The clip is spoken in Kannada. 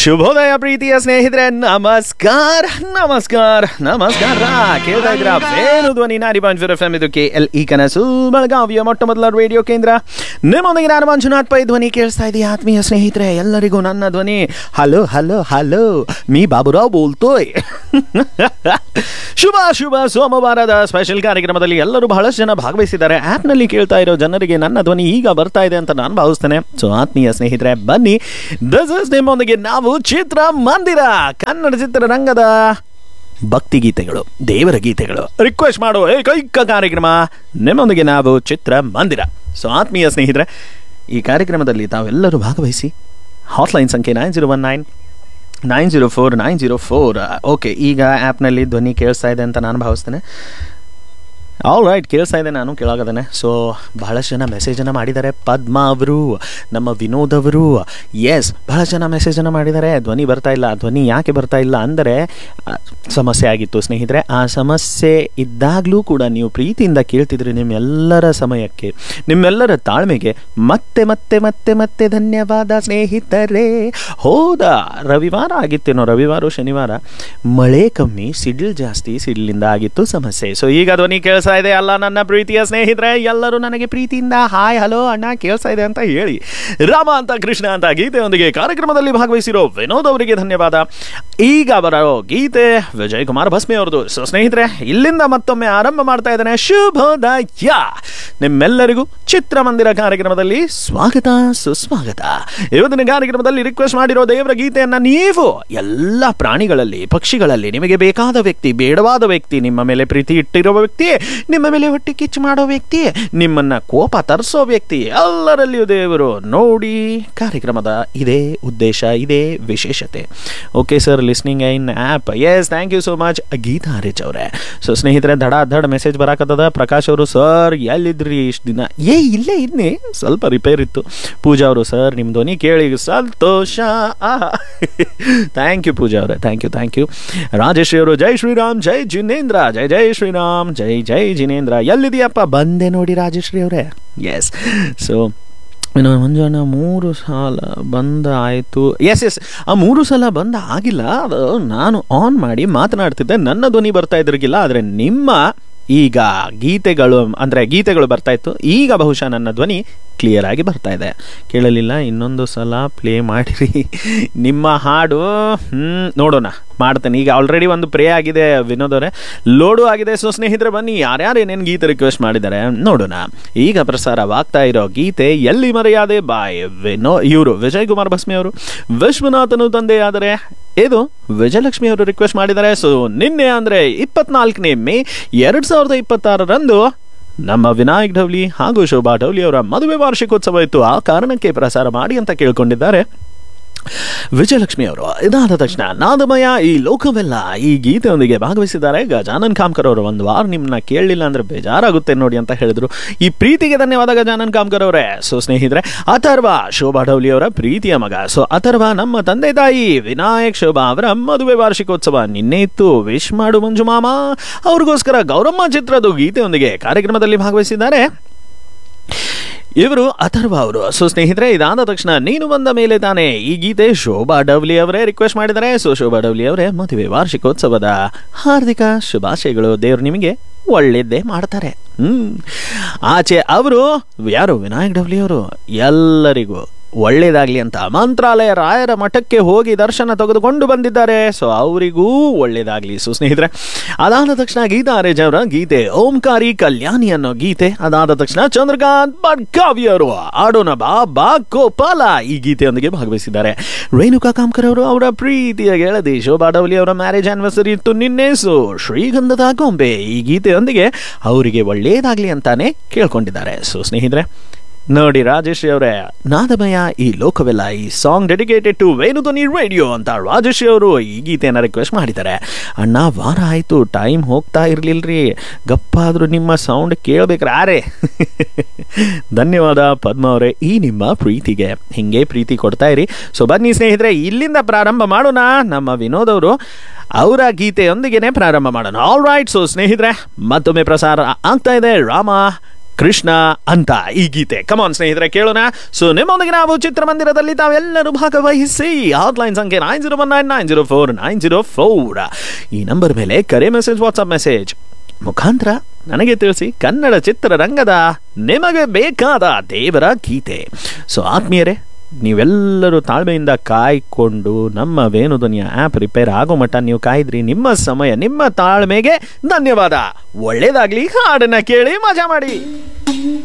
ಶುಭೋದಯ ಪ್ರೀತಿಯ ಸ್ನೇಹಿತರೆ ನಮಸ್ಕಾರ ನಮಸ್ಕಾರ ನಮಸ್ಕಾರ ಕೇಳ್ತಾ ಇದ್ರ ವೇಣು ಧ್ವನಿ ನಾರಿ ಬಾಂಜೂರ್ ಎಫ್ ಎಂ ಇದು ಕೆ ಎಲ್ ಇ ಕನಸು ಬೆಳಗಾವಿಯ ಮೊಟ್ಟ ಮೊದಲ ರೇಡಿಯೋ ಕೇಂದ್ರ ನಿಮ್ಮೊಂದಿಗೆ ನಾನು ಮಂಜುನಾಥ್ ಪೈ ಧ್ವನಿ ಕೇಳಿಸ್ತಾ ಇದೆಯಾ ಆತ್ಮೀಯ ಸ್ನೇಹಿತರೆ ಎಲ್ಲರಿಗೂ ನನ್ನ ಧ್ವನಿ hello hello hello me Baburao ಬೋಲ್ತೋಯ್ ಶುಭ ಶುಭ ಸೋಮವಾರದ ಸ್ಪೆಷಲ್ ಕಾರ್ಯಕ್ರಮದಲ್ಲಿ ಎಲ್ಲರೂ ಬಹಳಷ್ಟು ಜನ ಭಾಗವಹಿಸಿದ್ದಾರೆ ಆ್ಯಪ್ನಲ್ಲಿ ಕೇಳ್ತಾ ಇರೋ ಜನರಿಗೆ ನನ್ನ ಧ್ವನಿ ಈಗ ಬರ್ತಾ ಇದೆ ಅಂತ ನಾನು ಭಾವಿಸ್ತೇನೆ ಸೊ ಆತ್ಮೀಯ ಸ್ನೇಹಿತರೆ ಬನ್ನಿ ದಿಸ್ ಇಸ್ ನಿಮ್ಮೊಂದಿಗೆ ನಾವು ಚಿತ್ರ ಮಂದಿರ ಕನ್ನಡ ಚಿತ್ರರಂಗದ ಭಕ್ತಿ ಗೀತೆಗಳು ದೇವರ ಗೀತೆಗಳು ರಿಕ್ವೆಸ್ಟ್ ಮಾಡೋ ಏಕೈಕ ಕಾರ್ಯಕ್ರಮ ನಿಮ್ಮೊಂದಿಗೆ ನಾವು ಚಿತ್ರ ಮಂದಿರ ಸೊ ಆತ್ಮೀಯ ಸ್ನೇಹಿತರೆ ಈ ಕಾರ್ಯಕ್ರಮದಲ್ಲಿ ತಾವೆಲ್ಲರೂ ಭಾಗವಹಿಸಿ ಹಾಟ್ಲೈನ್ ಸಂಖ್ಯೆ nine zero one nine nine zero four nine zero four okay ಈಗ ಆ್ಯಪ್ನಲ್ಲಿ ಧ್ವನಿ ಕೇಳಿಸ್ತಾ ಇದೆ ಅಂತ ನಾನು ಭಾವಿಸ್ತೇನೆ ಆಲ್ ರೈಟ್ ಕೇಳಿಸ್ತಾ ಇದೆ ನಾನು ಕೇಳಾಗದೇನೆ ಸೊ ಬಹಳಷ್ಟು ಜನ ಮೆಸೇಜನ್ನು ಮಾಡಿದ್ದಾರೆ ಪದ್ಮ ಅವರು ನಮ್ಮ ವಿನೋದ್ ಅವರು ಎಸ್ ಬಹಳಷ್ಟು ಜನ ಮೆಸೇಜನ್ನು ಮಾಡಿದ್ದಾರೆ ಧ್ವನಿ ಬರ್ತಾ ಇಲ್ಲ ಧ್ವನಿ ಯಾಕೆ ಬರ್ತಾ ಇಲ್ಲ ಅಂದರೆ ಆ, ಸಮಸ್ಯೆ ಆಗಿತ್ತು ಸ್ನೇಹಿತರೆ ಆ ಸಮಸ್ಯೆ ಇದ್ದಾಗಲೂ ಕೂಡ ನೀವು ಪ್ರೀತಿಯಿಂದ ಕೇಳ್ತಿದ್ರಿ ನಿಮ್ಮೆಲ್ಲರ ಸಮಯಕ್ಕೆ ನಿಮ್ಮೆಲ್ಲರ ತಾಳ್ಮೆಗೆ ಮತ್ತೆ ಮತ್ತೆ ಮತ್ತೆ ಮತ್ತೆ ಧನ್ಯವಾದ ಸ್ನೇಹಿತರೆ ಹೋದ ರವಿವಾರ ಆಗಿತ್ತೇನೋ ರವಿವಾರ ಶನಿವಾರ ಮಳೆ ಕಮ್ಮಿ ಸಿಡಿಲ್ ಜಾಸ್ತಿ ಸಿಡಿಲಿಂದ ಆಗಿತ್ತು ಸಮಸ್ಯೆ ಸೊ ಈಗ ಧ್ವನಿ ಕೇಳಿಸ್ತಾ ಇದೆ ಅಲ್ಲ ನನ್ನ ಪ್ರೀತಿಯ ಸ್ನೇಹಿತರೆ ಎಲ್ಲರೂ ನನಗೆ ಪ್ರೀತಿಯಿಂದ ಹಾಯ್ ಹಲೋ ಅಣ್ಣ ಕೇಳಿಸ್ತಾ ಇದೆ ಅಂತ ಹೇಳಿ ರಾಮ ಅಂತ ಕೃಷ್ಣ ಅಂತ ಗೀತೆಯೊಂದಿಗೆ ಕಾರ್ಯಕ್ರಮದಲ್ಲಿ ಭಾಗವಹಿಸಿರೋ ವಿನೋದ್ ಅವರಿಗೆ ಧನ್ಯವಾದ ಈಗ ಬರೋ ಗೀತೆ ವಿಜಯ್ ಕುಮಾರ್ ಭಸ್ಮಿ ಅವ್ರದ್ದು ಸೊ ಸ್ನೇಹಿತರೆ ಇಲ್ಲಿಂದ ಮತ್ತೊಮ್ಮೆ ಆರಂಭ ಮಾಡ್ತಾ ಇದ್ದೇನೆ ಶುಭೋದಯ ನಿಮ್ಮೆಲ್ಲರಿಗೂ ಚಿತ್ರಮಂದಿರ ಕಾರ್ಯಕ್ರಮದಲ್ಲಿ ಸ್ವಾಗತ ಸುಸ್ವಾಗತ ಇವತ್ತಿನ ಕಾರ್ಯಕ್ರಮದಲ್ಲಿ ರಿಕ್ವೆಸ್ಟ್ ಮಾಡಿರೋ ದೇವರ ಗೀತೆಯನ್ನ ನೀವು ಎಲ್ಲ ಪ್ರಾಣಿಗಳಲ್ಲಿ ಪಕ್ಷಿಗಳಲ್ಲಿ ನಿಮಗೆ ಬೇಕಾದ ವ್ಯಕ್ತಿ ಬೇಡವಾದ ವ್ಯಕ್ತಿ ನಿಮ್ಮ ಮೇಲೆ ಪ್ರೀತಿ ಇಟ್ಟಿರುವ ವ್ಯಕ್ತಿ ನಿಮ್ಮ ಮೇಲೆ ಹೊಟ್ಟೆ ಕಿಚ್ಚು ಮಾಡೋ ವ್ಯಕ್ತಿ ನಿಮ್ಮನ್ನ ಕೋಪ ತರಿಸೋ ವ್ಯಕ್ತಿ ಎಲ್ಲರಲ್ಲಿಯೂ ದೇವರು ನೋಡಿ ಕಾರ್ಯಕ್ರಮದ ಇದೇ ಉದ್ದೇಶ ಇದೇ ವಿಶೇಷತೆ okay sir listening in app yes thank you so much Geetha ಹರಿಚ್ ಅವರೇ ಸೊ ಸ್ನೇಹಿತರೆ ದಡ ದಡ ಮೆಸೇಜ್ ಬರಾಕತ್ತದ ಪ್ರಕಾಶ್ ಅವರು ಸರ್ ಎಲ್ಲಿದ್ರಿ ಇಷ್ಟು ದಿನ ಏ ಇಲ್ಲೇ ಇದ್ನಿ ಸ್ವಲ್ಪ ರಿಪೇರ್ ಇತ್ತು ಪೂಜಾ ಅವರು ಸರ್ ನಿಮ್ಮ ಧ್ವನಿ ಕೇಳಿ ಸಂತೋಷ ಥ್ಯಾಂಕ್ ಯು ಪೂಜಾ ಅವರೇ thank you thank you Rajeshwari ಅವರು ಜೈ ಶ್ರೀರಾಮ್ ಜೈ ಜಿನೇಂದ್ರ ಜೈ ಜೈ ಶ್ರೀರಾಮ್ ಜೈ ಜೈ ಜಿನೇಂದ್ರ ಎಲ್ಲಿದೆಯಪ್ಪ ಬಂದೆ ನೋಡಿ ರಾಜೇಶ್ವರಿ ಅವರೇ ಎಸ್ ಸೊ ಇನ್ನು ಮಂಜಣ್ಣ ಮೂರು ಸಲ ಬಂದ ಆಯಿತು ಎಸ್ ಎಸ್ ಆ ಮೂರು ಸಲ ಬಂದ ಆಗಿಲ್ಲ ಅದು ನಾನು ಆನ್ ಮಾಡಿ ಮಾತನಾಡ್ತಿದ್ದೆ ನನ್ನ ಧ್ವನಿ ಬರ್ತಾ ಇದ್ರಿಗಿಲ್ಲ ಆದರೆ ನಿಮ್ಮ ಈಗ ಗೀತೆಗಳು ಅಂದರೆ ಗೀತೆಗಳು ಬರ್ತಾ ಇತ್ತು ಈಗ ಬಹುಶಃ ನನ್ನ ಧ್ವನಿ ಕ್ಲಿಯರ್ ಆಗಿ ಬರ್ತಾ ಇದೆ ಕೇಳಲಿಲ್ಲ ಇನ್ನೊಂದು ಸಲ ಪ್ಲೇ ಮಾಡಿರಿ ನಿಮ್ಮ ಹಾಡು ಹ್ಮ್, ನೋಡೋಣ ಮಾಡ್ತೇನೆ ಈಗ ಆಲ್ರೆಡಿ ಒಂದು ಪ್ರೇ ಆಗಿದೆ ವಿನೋದ್ ಅವರೇ ಲೋಡು ಆಗಿದೆ ಸೊ ಸ್ನೇಹಿತರೆ ಬನ್ನಿ ಯಾರ್ಯಾರು ಏನೇನು ಗೀತೆ ರಿಕ್ವೆಸ್ಟ್ ಮಾಡಿದ್ದಾರೆ ನೋಡೋಣ ಈಗ ಪ್ರಸಾರವಾಗ್ತಾ ಇರೋ ಗೀತೆ ಎಲ್ಲಿ ಮರೆಯಾದೆ ಬಾಯ್ ವಿನೋ ಇವರು ವಿಜಯ್ ಕುಮಾರ್ ಭಸ್ಮಿ ಅವರು ವಿಶ್ವನಾಥನು ತಂದೆಯಾದರೆ ಇದು ವಿಜಯಲಕ್ಷ್ಮಿ ಅವರು ರಿಕ್ವೆಸ್ಟ್ ಮಾಡಿದ್ದಾರೆ ಸೊ ನಿನ್ನೆ ಅಂದರೆ ಇಪ್ಪತ್ನಾಲ್ಕನೇ ಮೇ ಎರಡು ಸಾವಿರದ ಇಪ್ಪತ್ತಾರರಂದು ನಮ್ಮ ವಿನಾಯಕ್ ಢವ್ಲಿ ಹಾಗೂ ಶೋಭಾ ಢವ್ಲಿ ಅವರ ಮದುವೆ ವಾರ್ಷಿಕೋತ್ಸವ ಇತ್ತು ಆ ಕಾರಣಕ್ಕೆ ಪ್ರಸಾರ ಮಾಡಿ ಅಂತ ಕೇಳ್ಕೊಂಡಿದ್ದಾರೆ ವಿಜಯಲಕ್ಷ್ಮಿ ಅವರು ಇದಾದ ತಕ್ಷಣ ನಾದಮಯ ಈ ಲೋಕವೆಲ್ಲ ಈ ಗೀತೆಯೊಂದಿಗೆ ಭಾಗವಹಿಸಿದ್ದಾರೆ ಗಜಾನನ್ ಕಾಮ್ಕರ್ ಅವರು ಒಂದು ವಾರ ನಿಮ್ಮನ್ನ ಕೇಳಲಿಲ್ಲ ಅಂದ್ರೆ ಬೇಜಾರಾಗುತ್ತೆ ನೋಡಿ ಅಂತ ಹೇಳಿದ್ರು ಈ ಪ್ರೀತಿಗೆ ಧನ್ಯವಾದ ಗಜಾನನ್ ಕಾಮ್ಕರ್ ಅವರೇ ಸೊ ಸ್ನೇಹಿತರೆ ಅಥರ್ವ ಶೋಭಾ ಢೌಲಿ ಅವರ ಪ್ರೀತಿಯ ಮಗ ಸೊ ಅಥರ್ವ ನಮ್ಮ ತಂದೆ ತಾಯಿ ವಿನಾಯಕ್ ಶೋಭಾ ಅವರ ಮದುವೆ ವಾರ್ಷಿಕೋತ್ಸವ ನಿನ್ನೆ ಇತ್ತು ವಿಶ್ ಮಾಡು ಮಂಜು ಮಾಮ ಅವ್ರಿಗೋಸ್ಕರ ಗೌರಮ್ಮ ಚಿತ್ರದ ಗೀತೆಯೊಂದಿಗೆ ಕಾರ್ಯಕ್ರಮದಲ್ಲಿ ಭಾಗವಹಿಸಿದ್ದಾರೆ ಇವರು ಅಥರ್ವ ಅವರು ಸೊ ಸ್ನೇಹಿತರೆ ಇದಾದ ತಕ್ಷಣ ನೀನು ಬಂದ ಮೇಲೆ ತಾನೇ ಈ ಗೀತೆ ಶೋಭಾ ಡವ್ಲಿ ಅವರೇ ರಿಕ್ವೆಸ್ಟ್ ಮಾಡಿದ್ದಾರೆ ಸೊ ಶೋಭಾ ಡವ್ಲಿ ಅವರೇ ಮದುವೆ ವಾರ್ಷಿಕೋತ್ಸವದ ಹಾರ್ದಿಕ ಶುಭಾಶಯಗಳು ದೇವರು ನಿಮಗೆ ಒಳ್ಳೆಯದೇ ಮಾಡ್ತಾರೆ ಹ್ಮ್ ಆಚೆ ಅವರು ಯಾರು ವಿನಾಯಕ್ ಡವ್ಲಿ ಅವರು ಎಲ್ಲರಿಗೂ ಒಳ್ಳೇದಾಗ್ಲಿ ಅಂತ ಮಂತ್ರಾಲಯ ರಾಯರ ಮಠಕ್ಕೆ ಹೋಗಿ ದರ್ಶನ ತೆಗೆದುಕೊಂಡು ಬಂದಿದ್ದಾರೆ ಸೊ ಅವರಿಗೂ ಒಳ್ಳೇದಾಗ್ಲಿ ಸೊ ಸ್ನೇಹಿತರೆ ಅದಾದ ತಕ್ಷಣ ಗೀತಾ ಅರೇಜ್ ಅವರ ಗೀತೆ ಓಂಕಾರಿ ಕಲ್ಯಾಣಿ ಅನ್ನೋ ಗೀತೆ ಅದಾದ ತಕ್ಷಣ ಚಂದ್ರಕಾಂತ್ ಬಡ್ಕಾವಿ ಅವರು ಆಡೋಣ ಬಾ ಬಾ ಗೋಪಾಲ ಈ ಗೀತೆಯೊಂದಿಗೆ ಭಾಗವಹಿಸಿದ್ದಾರೆ ರೇಣುಕಾ ಕಾಮ್ಕರ್ ಅವರು ಅವರ ಪ್ರೀತಿಯ ಗೆಳತಿ ಶೋಭಾ ಡೌಲಿ ಅವರ ಮ್ಯಾರೇಜ್ ಆನಿವರ್ಸರಿ ಇತ್ತು ನಿನ್ನೆ ಸೊ ಶ್ರೀಗಂಧದ ಗೊಂಬೆ ಈ ಗೀತೆಯೊಂದಿಗೆ ಅವರಿಗೆ ಒಳ್ಳೆಯದಾಗ್ಲಿ ಅಂತಾನೆ ಕೇಳ್ಕೊಂಡಿದ್ದಾರೆ ಸೊ ಸ್ನೇಹಿತರೆ ನೋಡಿ ರಾಜೇಶ್ರೀ ಅವರೇ ನಾದಮಯ ಈ ಲೋಕವೆಲ್ಲ ಈ song dedicated to Venudhwani radio ಅಂತ ರಾಜೇಶ್ರೀ ಅವರು ಈ ಗೀತೆಯನ್ನು ರಿಕ್ವೆಸ್ಟ್ ಮಾಡಿದ್ದಾರೆ ಅಣ್ಣ ವಾರ ಆಯಿತು ಟೈಮ್ ಹೋಗ್ತಾ ಇರಲಿಲ್ರಿ ಗಪ್ಪಾದರೂ ನಿಮ್ಮ ಸೌಂಡ್ ಕೇಳಬೇಕ್ರೆ ಆರೆ ಧನ್ಯವಾದ ಪದ್ಮ ಅವರೇ ಈ ನಿಮ್ಮ ಪ್ರೀತಿಗೆ ಹಿಂಗೆ ಪ್ರೀತಿ ಕೊಡ್ತಾ ಇರಿ ಸೊ ಬನ್ನಿ ಸ್ನೇಹಿತರೆ ಇಲ್ಲಿಂದ ಪ್ರಾರಂಭ ಮಾಡೋಣ ನಮ್ಮ ವಿನೋದ್ ಅವರು ಅವರ ಗೀತೆಯೊಂದಿಗೆನೆ ಪ್ರಾರಂಭ ಮಾಡೋಣ ಆಲ್ ರೈಟ್ ಸೊ ಸ್ನೇಹಿತರೆ ಮತ್ತೊಮ್ಮೆ ಪ್ರಸಾರ ಆಗ್ತಾ ಇದೆ ರಾಮ ಕೃಷ್ಣ ಅಂತ ಈ ಗೀತೆ ಕಮಾನ್ ಸ್ನೇಹಿತರೆ ಕೇಳೋಣ ಸೊ ನಿಮ್ಮೊಂದಿಗೆ ನಾವು ಚಿತ್ರಮಂದಿರದಲ್ಲಿ ತಾವೆಲ್ಲರೂ ಭಾಗವಹಿಸಿ ಆನ್ಲೈನ್ ಸಂಖ್ಯೆ nine zero one nine nine zero four nine zero four ಈ ನಂಬರ್ ಮೇಲೆ ಕರೆ ಮೆಸೇಜ್ ವಾಟ್ಸಪ್ ಮೆಸೇಜ್ ಮುಖಾಂತರ ನನಗೆ ತಿಳಿಸಿ ಕನ್ನಡ ಚಿತ್ರರಂಗದ ನಿಮಗೆ ಬೇಕಾದ ದೇವರ ಗೀತೆ ಸೊ ಆತ್ಮೀಯರೇ ನೀವೆಲ್ಲರೂ ತಾಳ್ಮೆಯಿಂದ ಕಾಯ್ಕೊಂಡು ನಮ್ಮ ವೇಣುಧ್ವನಿಯ ಆ್ಯಪ್ ರಿಪೇರ್ ಆಗೋ ಮಟ್ಟ ನೀವು ಕಾಯ್ದ್ರಿ ನಿಮ್ಮ ಸಮಯ ನಿಮ್ಮ ತಾಳ್ಮೆಗೆ ಧನ್ಯವಾದ ಒಳ್ಳೇದಾಗ್ಲಿ ಹಾಡನ್ನ ಕೇಳಿ ಮಜಾ ಮಾಡಿ